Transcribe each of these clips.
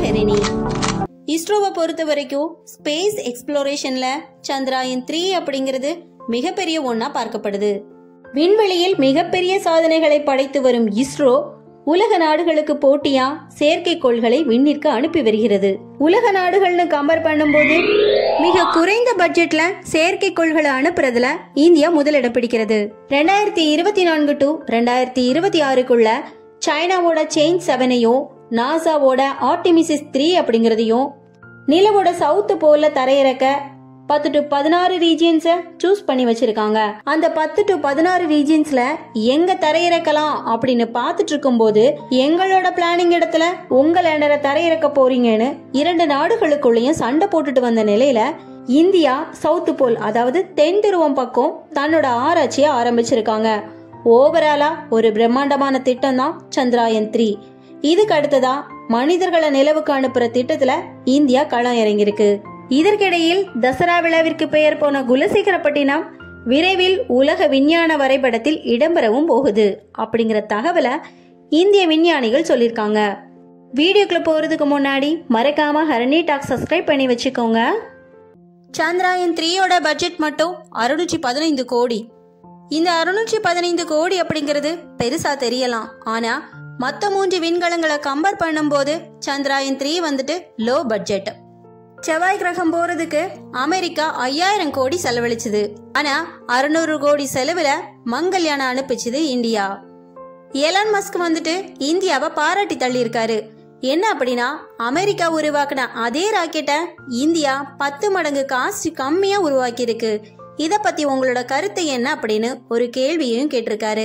ஜலஹரிணி இஸ்ரோவை பொறுத்த வரைக்கும் space எக்ஸ்ப்ளோரேஷன்ல Chandrayaan three அப்படிங்கிறது மிகப்பெரிய ஒண்ணா பார்க்கப்படுது விண்வெளியில் மிகப்பெரிய சாதனைகளை படைத்து வரும் இஸ்ரோ உலக நாடுகளுக்கு போட்டியா செயற்கைக்கோள்களை விண்ணிற்கு அனுப்பி வருகிறது உலக நாடுகள்னு கம்பேர் பண்ணும்போது மிக குறைந்த பட்ஜெட்ல செயற்கைக்கோள்களை அனுப்புறதுல இந்தியா முதலிடம் பிடிக்கிறது ரெண்டாயிரத்தி இருபத்தி நான்கு டு ரெண்டாயிரத்தி இருபத்தி ஆறுக்குள்ள சைனாவோட சேஞ்ச் செவனையும் நாசாவோட ஆர்டிமிசிஸ் த்ரீ அப்படிங்கறதையும் நிலவோட சவுத் போல தரையிறக்க பத்து டு பதினாறு ரீஜியன்ஸை சூஸ் பண்ணி வச்சிருக்காங்க அந்த பத்து டு பதினாறு ரீஜியன்ஸ்ல எங்க தரையிறக்கலாம் அப்படின்னு பார்த்துட்டு இருக்கும்போது எங்களோட பிளானிங் இடத்துல உங்க லேண்டரை தரையிறக்க போறீங்கன்னு இரண்டு நாடுகளுக்குள்ளேயும் சண்டை போட்டுட்டு வந்த நிலையில இந்தியா சவுத் போல் அதாவது தென் துருவம் பக்கம் தன்னோட ஆராய்ச்சியை ஆரம்பிச்சிருக்காங்க ஓவராலா ஒரு பிரம்மாண்டமான திட்டம் தான் சந்திராயன் த்ரீ இதுக்கு அடுத்ததா மனிதர்களை நிலவுக்கு அனுப்புற திட்டத்துல இந்தியா களம் இறங்கியிருக்கு இதற்கிடையில் தசரா விழாவிற்கு பெயர் போன குலசேகரப்பட்டினம் விரைவில் உலக விஞ்ஞான வரைபடத்தில் இடம்பெறவும் போகுது அப்படிங்கிற தகவலை இந்திய விஞ்ஞானிகள் சொல்லியிருக்காங்க வீடியோக்குள்ள போறதுக்கு முன்னாடி மறக்காம ஹரணி டாக் சப்ஸ்கிரைப் பண்ணி வச்சுக்கோங்க சந்திராயன் த்ரீயோட பட்ஜெட் மட்டும் அறுநூற்றி பதினைந்து கோடி இந்த அறுநூற்றி பதினைந்து கோடி அப்படிங்கிறது பெருசா தெரியலாம் ஆனா மத்த மூன்று விண்கலங்களை கம்பேர் பண்ணும்போது சந்திராயன் த்ரீ வந்துட்டு லோ பட்ஜெட் செவ்வாய் கிரகம் போறதுக்கு அமெரிக்கா ஐயாயிரம் கோடி செலவழிச்சுது ஆனா அறுநூறு கோடி செலவுல மங்கல்யானம் அனுப்பிச்சுது இந்தியா எலான் மஸ்க் வந்துட்டு இந்தியாவை பாராட்டி தள்ளியிருக்காரு என்ன அப்படின்னா அமெரிக்கா உருவாக்குன அதே ராக்கெட்டை இந்தியா பத்து மடங்கு காஸ்ட் கம்மியா உருவாக்கி இருக்கு இத பத்தி உங்களோட கருத்து என்ன அப்படின்னு ஒரு கேள்வியையும் கேட்டிருக்காரு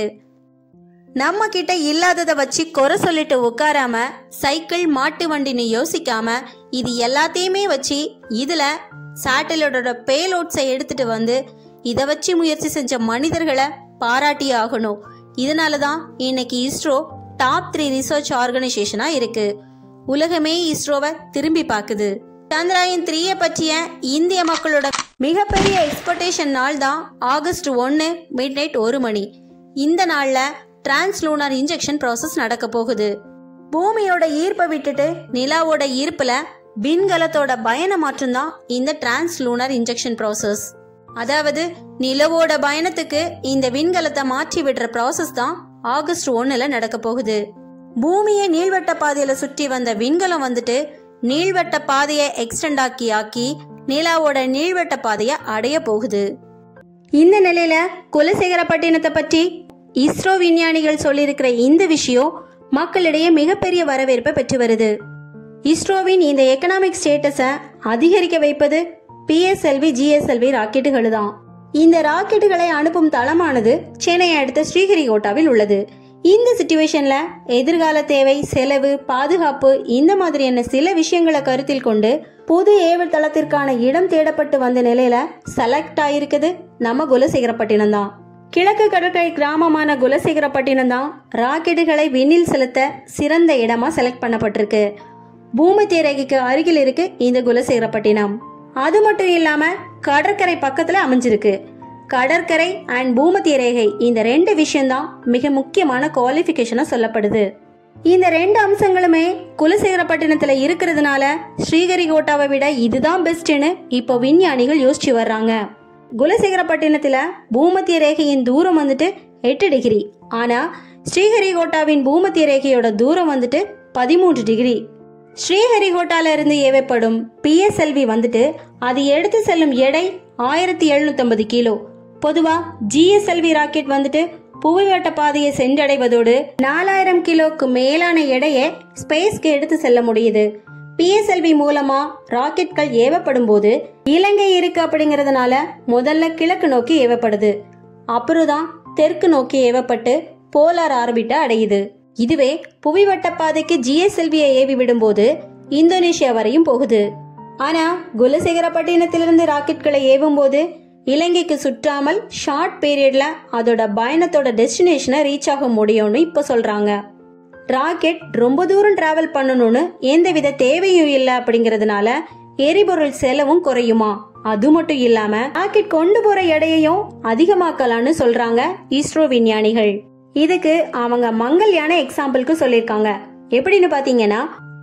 நம்ம கிட்ட இல்லாதத வச்சு குறை சொல்லிட்டு உட்காராம சைக்கிள் மாட்டு வண்டின்னு யோசிக்காம இது எல்லாத்தையுமே வச்சு இதுல சேட்டலைட்டோட பேலோட்ஸை எடுத்துட்டு வந்து இதை வச்சு முயற்சி செஞ்ச மனிதர்களை பாராட்டி ஆகணும் இதனால தான் இன்னைக்கு இஸ்ரோ டாப் த்ரீ ரிசர்ச் ஆர்கனைசேஷனா இருக்கு உலகமே இஸ்ரோவை திரும்பி பார்க்குது சந்திராயன் த்ரீய பற்றிய இந்திய மக்களோட மிகப்பெரிய எக்ஸ்பெக்டேஷன் நாள் தான் ஆகஸ்ட் ஒன்று மிட் நைட் ஒரு மணி இந்த நாள்ல டிரான்ஸ்லூனார் இன்ஜெக்ஷன் ப்ராசஸ் நடக்க போகுது பூமியோட ஈர்ப்பை விட்டுட்டு நிலாவோட ஈர்ப்புல விண்கலத்தோட பயண மாற்றம் தான் இந்த டிரான்ஸ்லூனார் இன்ஜெக்ஷன் ப்ராசஸ் அதாவது நிலவோட பயணத்துக்கு இந்த விண்கலத்தை மாற்றி விடுற ப்ராசஸ் தான் ஆகஸ்ட் ஒண்ணுல நடக்க போகுது பூமியை நீள்வட்ட பாதையில சுற்றி வந்த விண்கலம் வந்துட்டு நீள்வட்ட பாதையை எக்ஸ்டெண்ட் ஆக்கி ஆக்கி நிலாவோட நீள்வட்ட பாதையை அடைய போகுது இந்த நிலையில குலசேகரப்பட்டினத்தை பற்றி இஸ்ரோ விஞ்ஞானிகள் சொல்லியிருக்கிற இந்த விஷயம் மக்களிடையே மிகப்பெரிய வரவேற்பை பெற்று வருது இஸ்ரோவின் இந்த எக்கனாமிக் ஸ்டேட்டஸை அதிகரிக்க வைப்பது பிஎஸ்எல்வி ஜிஎஸ்எல்வி ராக்கெட்டுகள் தான் இந்த ராக்கெட்டுகளை அனுப்பும் தளமானது சென்னை அடுத்த ஸ்ரீஹரிகோட்டாவில் உள்ளது இந்த சுச்சுவேஷன்ல எதிர்கால தேவை செலவு பாதுகாப்பு இந்த மாதிரியான சில விஷயங்களை கருத்தில் கொண்டு புது ஏவல் தளத்திற்கான இடம் தேடப்பட்டு வந்த நிலையில செலக்ட் ஆயிருக்குது நம்ம குலசேகரப்பட்டினம் தான் கிழக்கு கடற்கரை கிராமமான குலசேகரப்பட்டினம் தான் ராக்கெட்டுகளை விண்ணில் செலுத்த சிறந்த இடமா செலக்ட் பண்ணப்பட்டிருக்கு பூமத்திய ரேகைக்கு அருகில் இருக்கு இந்த குலசேகரப்பட்டினம் அது மட்டும் இல்லாம கடற்கரை பக்கத்துல அமைஞ்சிருக்கு கடற்கரை அண்ட் பூமத்திய ரேகை இந்த ரெண்டு விஷயம்தான் மிக முக்கியமான குவாலிஃபிகேஷனா சொல்லப்படுது இந்த ரெண்டு அம்சங்களுமே குலசேகரப்பட்டினத்துல இருக்கிறதுனால ஸ்ரீஹரிகோட்டாவை விட இதுதான் பெஸ்ட்னு இப்போ விஞ்ஞானிகள் யோசிச்சு வர்றாங்க குலசேகரப்பட்டினத்துல பூமத்திய ரேகையின் தூரம் வந்துட்டு எட்டு டிகிரி ஆனா ஸ்ரீஹரிகோட்டாவின் பூமத்திய ரேகையோட தூரம் வந்துட்டு பதிமூன்று டிகிரி ஸ்ரீஹரிகோட்டால இருந்து ஏவப்படும் பிஎஸ்எல்வி வந்துட்டு அது எடுத்து செல்லும் எடை ஆயிரத்தி எழுநூத்தி கிலோ பொதுவா ஜிஎஸ்எல்வி ராக்கெட் வந்துட்டு புவிவட்ட பாதையை சென்றடைவதோடு நாலாயிரம் கிலோக்கு மேலான எடையை ஸ்பேஸ்க்கு எடுத்து செல்ல முடியுது பிஎஸ்எல்வி மூலமா ராக்கெட்கள் ஏவப்படும் போது இலங்கை இருக்கு அப்படிங்கறதுனால முதல்ல கிழக்கு நோக்கி ஏவப்படுது அப்புறம் தான் தெற்கு நோக்கி ஏவப்பட்டு போலார் ஆர்பிட்ட அடையுது இதுவே புவிவட்ட பாதைக்கு ஜிஎஸ்எல்வியை ஏவி விடும்போது இந்தோனேஷியா வரையும் போகுது ஆனா குலசேகரப்பட்டினத்திலிருந்து ராக்கெட்களை ஏவும் போது இலங்கைக்கு சுற்றாமல் ஷார்ட் பீரியட்ல அதோட பயணத்தோட டெஸ்டினேஷனை ரீச் ஆக முடியும்னு இப்ப சொல்றாங்க ராக்கெட் ரொம்ப தூரம் டிராவல் பண்ணணும்னு எந்தவித தேவையும் இல்லை அப்படிங்கறதுனால எரிபொருள் செலவும் குறையுமா அது மட்டும் இல்லாம ராக்கெட் கொண்டு போற எடையையும் அதிகமாக்கலாம்னு சொல்றாங்க இஸ்ரோ விஞ்ஞானிகள் இதுக்கு அவங்க மங்கல்யான எக்ஸாம்பிளுக்கு சொல்லியிருக்காங்க எப்படின்னு பாத்தீங்கன்னா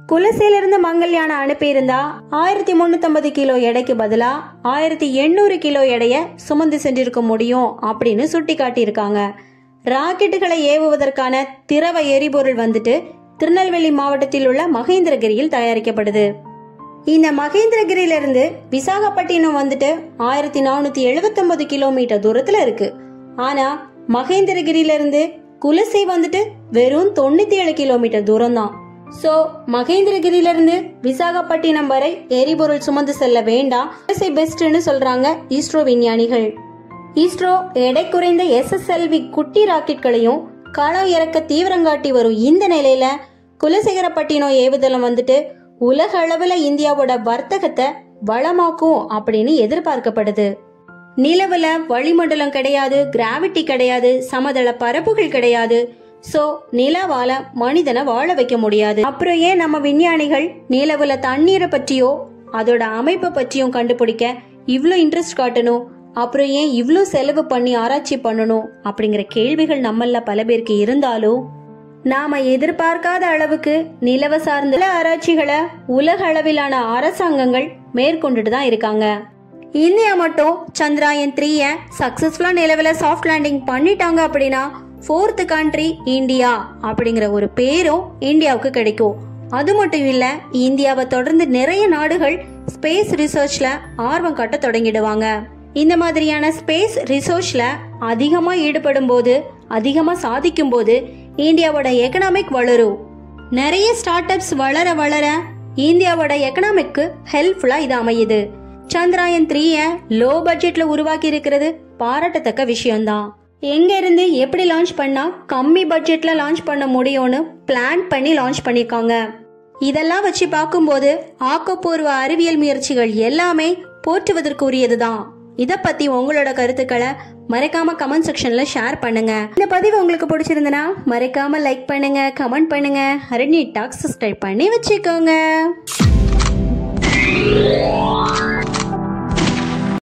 குலசையிலிருந்து மங்கள்யானை அனுப்பியிருந்தா ஆயிரத்தி முன்னூத்தி கிலோ எடைக்கு பதிலா ஆயிரத்தி எண்ணூறு கிலோ எடைய சுமந்து சென்றிருக்க முடியும் அப்படின்னு சுட்டி காட்டியிருக்காங்க ராக்கெட்டுகளை ஏவுவதற்கான திரவ எரிபொருள் வந்துட்டு திருநெல்வேலி மாவட்டத்தில் உள்ள மகேந்திரகிரியில் தயாரிக்கப்படுது இந்த மகேந்திரகிரியிலிருந்து விசாகப்பட்டினம் வந்துட்டு ஆயிரத்தி நானூத்தி எழுபத்தொன்பது கிலோமீட்டர் தூரத்துல இருக்கு ஆனா மகேந்திரகிரியிலிருந்து குலசை வந்துட்டு வெறும் தொண்ணூத்தி ஏழு கிலோமீட்டர் தூரம் தான் சோ மகேந்திரகிரியிலிருந்து விசாகப்பட்டினம் வரை எரிபொருள் சுமந்து செல்ல வேண்டாம் குலசை பெஸ்ட்னு சொல்றாங்க இஸ்ரோ விஞ்ஞானிகள் இஸ்ரோ எடை குறைந்த எஸ்எஸ்எல்வி குட்டி ராக்கெட்களையும் களம் இறக்க தீவிரங்காட்டி வரும் இந்த நிலையில குலசேகரப்பட்டினம் ஏவுதளம் வந்துட்டு உலக அளவுல இந்தியாவோட வர்த்தகத்தை வளமாக்கும் அப்படின்னு எதிர்பார்க்கப்படுது நிலவுல வளிமண்டலம் கிடையாது கிராவிட்டி கிடையாது சமதள பரப்புகள் கிடையாது சோ நிலவால மனிதனை வாழ வைக்க முடியாது அப்புறம் ஏன் நம்ம விஞ்ஞானிகள் நிலவுல தண்ணீரை பற்றியோ அதோட அமைப்பை பற்றியும் கண்டுபிடிக்க இவ்ளோ இன்ட்ரெஸ்ட் காட்டணும் அப்புறம் ஏன் இவ்ளோ செலவு பண்ணி ஆராய்ச்சி பண்ணணும் அப்படிங்கிற கேள்விகள் நம்மள பல பேருக்கு இருந்தாலும் நாம எதிர்பார்க்காத அளவுக்கு நிலவ சார்ந்த ஆராய்ச்சிகளை உலக அளவிலான அரசாங்கங்கள் மேற்கொண்டுட்டு தான் இருக்காங்க இந்தியா மட்டும் சந்திராயன் த்ரீய சக்சஸ்ஃபுல்லா நிலவுல சாஃப்ட் லேண்டிங் பண்ணிட்டாங்க அப்படின்னா ஃபோர்த் கண்ட்ரி இந்தியா அப்படிங்கிற ஒரு பேரும் இந்தியாவுக்கு கிடைக்கும் அது மட்டும் இல்ல இந்தியாவை தொடர்ந்து நிறைய நாடுகள் ஸ்பேஸ் ரிசர்ச்ல ஆர்வம் காட்ட தொடங்கிடுவாங்க இந்த மாதிரியான ஸ்பேஸ் ரிசர்ச்ல அதிகமா ஈடுபடும் போது அதிகமா சாதிக்கும் போது இந்தியாவோட எக்கனாமிக் வளரும் நிறைய ஸ்டார்ட் அப்ஸ் வளர வளர இந்தியாவோட எக்கனாமிக்கு ஹெல்ப்ஃபுல்லா இது அமையுது சந்திராயன் த்ரீய லோ பட்ஜெட்ல உருவாக்கி இருக்கிறது பாராட்டத்தக்க விஷயம்தான் எங்க இருந்து எப்படி லான்ச் பண்ணா கம்மி பட்ஜெட்ல லான்ச் பண்ண முடியும்னு பிளான் பண்ணி லான்ச் பண்ணிருக்காங்க இதெல்லாம் வச்சு பார்க்கும்போது ஆக்கப்பூர்வ அறிவியல் முயற்சிகள் எல்லாமே போற்றுவதற்குரியதுதான் இத பத்தி உங்களோட கருத்துக்களை மறக்காம கமெண்ட் செக்ஷன்ல ஷேர் பண்ணுங்க இந்த பதிவு உங்களுக்கு பிடிச்சிருந்தனா மறக்காம லைக் பண்ணுங்க கமெண்ட் பண்ணுங்க ஹரணி டாக் சப்ஸ்கிரைப் பண்ணி வச்சுக்கோங்க